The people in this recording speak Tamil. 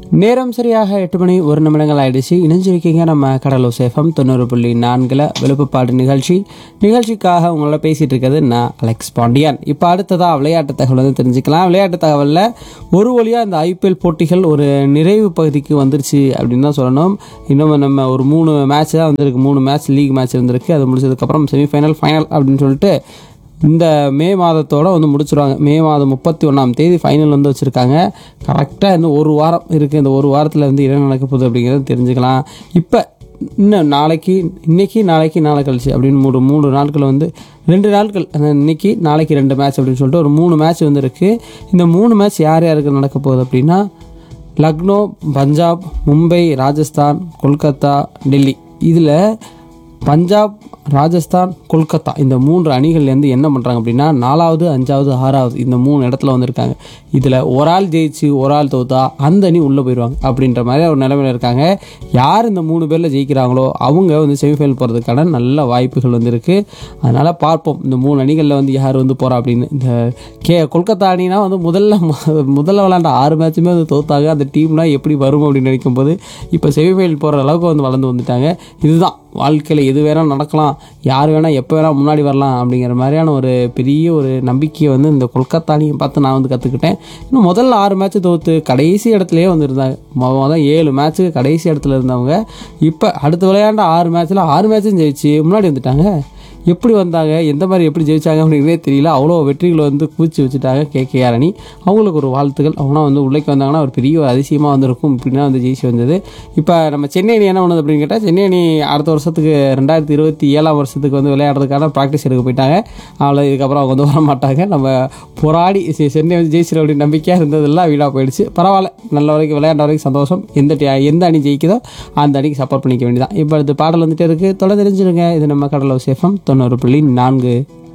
நேரம் சரியாக எட்டு மணி ஒரு நிமிடங்கள் ஆயிடுச்சு இணைஞ்சிருக்கீங்க நம்ம கடலூர் சேஃபம் தொண்ணூறு புள்ளி நான்கில் விழுப்புப்பாடு நிகழ்ச்சி நிகழ்ச்சிக்காக உங்களோட பேசிகிட்டு இருக்கிறது நான் அலெக்ஸ் பாண்டியன் இப்போ அடுத்ததாக விளையாட்டு தகவல் வந்து தெரிஞ்சுக்கலாம் விளையாட்டு தகவலில் ஒரு வழியாக இந்த ஐபிஎல் போட்டிகள் ஒரு நிறைவு பகுதிக்கு வந்துருச்சு அப்படின்னு தான் சொல்லணும் இன்னும் நம்ம ஒரு மூணு மேட்ச் தான் வந்திருக்கு மூணு மேட்ச் லீக் மேட்ச் இருந்திருக்கு அது முடிச்சதுக்கப்புறம் செமிஃபைனல் ஃபைனல் அப்படின்னு சொல்லிட்டு இந்த மே மாதத்தோட வந்து முடிச்சிருவாங்க மே மாதம் முப்பத்தி ஒன்றாம் தேதி ஃபைனல் வந்து வச்சுருக்காங்க கரெக்டாக இந்த ஒரு வாரம் இருக்குது இந்த ஒரு வாரத்தில் வந்து என்ன நடக்க போகுது அப்படிங்கிறத தெரிஞ்சுக்கலாம் இப்போ இன்னும் நாளைக்கு இன்னைக்கு நாளைக்கு நாளை கழிச்சு அப்படின்னு மூணு மூணு நாட்கள் வந்து ரெண்டு நாட்கள் அந்த இன்னைக்கு நாளைக்கு ரெண்டு மேட்ச் அப்படின்னு சொல்லிட்டு ஒரு மூணு மேட்ச் வந்து இருக்குது இந்த மூணு மேட்ச் யார் யாருக்கு நடக்க போகுது அப்படின்னா லக்னோ பஞ்சாப் மும்பை ராஜஸ்தான் கொல்கத்தா டெல்லி இதில் பஞ்சாப் ராஜஸ்தான் கொல்கத்தா இந்த மூன்று அணிகள்லேருந்து என்ன பண்ணுறாங்க அப்படின்னா நாலாவது அஞ்சாவது ஆறாவது இந்த மூணு இடத்துல வந்திருக்காங்க இதில் ஒரு ஆள் ஜெயிச்சு ஒரு ஆள் தோத்தா அந்த அணி உள்ளே போயிடுவாங்க அப்படின்ற மாதிரி ஒரு நிலைமையில் இருக்காங்க யார் இந்த மூணு பேரில் ஜெயிக்கிறாங்களோ அவங்க வந்து செமிஃபைனல் போகிறதுக்கான நல்ல வாய்ப்புகள் வந்து இருக்குது அதனால் பார்ப்போம் இந்த மூணு அணிகளில் வந்து யார் வந்து போகிறா அப்படின்னு இந்த கே கொல்கத்தா அணினா வந்து முதல்ல ம- முதல்ல விளாண்ட ஆறு மேட்சுமே வந்து தோத்தாங்க அந்த டீம்லாம் எப்படி வரும் அப்படின்னு நினைக்கும் போது இப்போ செமிஃபைனல் போகிற அளவுக்கு வந்து வளர்ந்து வந்துட்டாங்க இதுதான் வாழ்க்கையில் எது வேணால் நடக்கலாம் யார் வேணால் எப்போ வேணால் முன்னாடி வரலாம் அப்படிங்கிற மாதிரியான ஒரு பெரிய ஒரு நம்பிக்கையை வந்து இந்த கொல்கத்தா அணியை பார்த்து நான் வந்து கற்றுக்கிட்டேன் இன்னும் முதல்ல ஆறு மேட்ச் தோற்று கடைசி இடத்துலையே வந்து இருந்தாங்க மொ- மொதல் ஏழு மேட்ச்சுக்கு கடைசி இடத்துல இருந்தவங்க இப்போ அடுத்து விளையாண்ட ஆறு மேட்ச்சில் ஆறு மேட்சும் ஜெயிச்சு முன்னாடி வந்துட்டாங்க எப்படி வந்தாங்க எந்த மாதிரி எப்படி ஜெயிச்சாங்க அப்படிங்கிறதே தெரியல அவ்வளோ வெற்றிகளை வந்து பூச்சி வச்சுட்டாங்க கேகேஆர் அணி அவங்களுக்கு ஒரு வாழ்த்துக்கள் அவங்க வந்து உள்ளேக்கு வந்தாங்கன்னா ஒரு பெரிய ஒரு அதிசயமாக வந்திருக்கும் இப்படின்னா வந்து ஜெயிச்சு வந்தது இப்போ நம்ம சென்னை அணி என்ன பண்ணுது அப்படின்னு கேட்டால் சென்னை அணி அடுத்த வருஷத்துக்கு ரெண்டாயிரத்தி இருபத்தி ஏழாம் வருஷத்துக்கு வந்து விளையாடுறதுக்கான ப்ராக்டிஸ் எடுக்க போயிட்டாங்க அவ்வளோ இதுக்கப்புறம் அவங்க வந்து வர மாட்டாங்க நம்ம போராடி செ- சென்னை வந்து ஜெயிச்சிடும் அப்படின்னு நம்பிக்கையாக இருந்ததெல்லாம் வீணாக போயிடுச்சு பரவாயில்ல நல்ல வரைக்கும் விளையாண்ட வரைக்கும் சந்தோஷம் எந்த டி- எந்த அணி ஜெயிக்குதோ அந்த அணிக்கு சப்போர்ட் பண்ணிக்க வேண்டியதான் இப்போ அடுத்த பாடல் வந்துட்டே இருக்குது தொலை தெரிஞ்சிருங்க இது நம்ம கடலோ சேஃபம் தொண்ணூறு புள்ளி நான்கு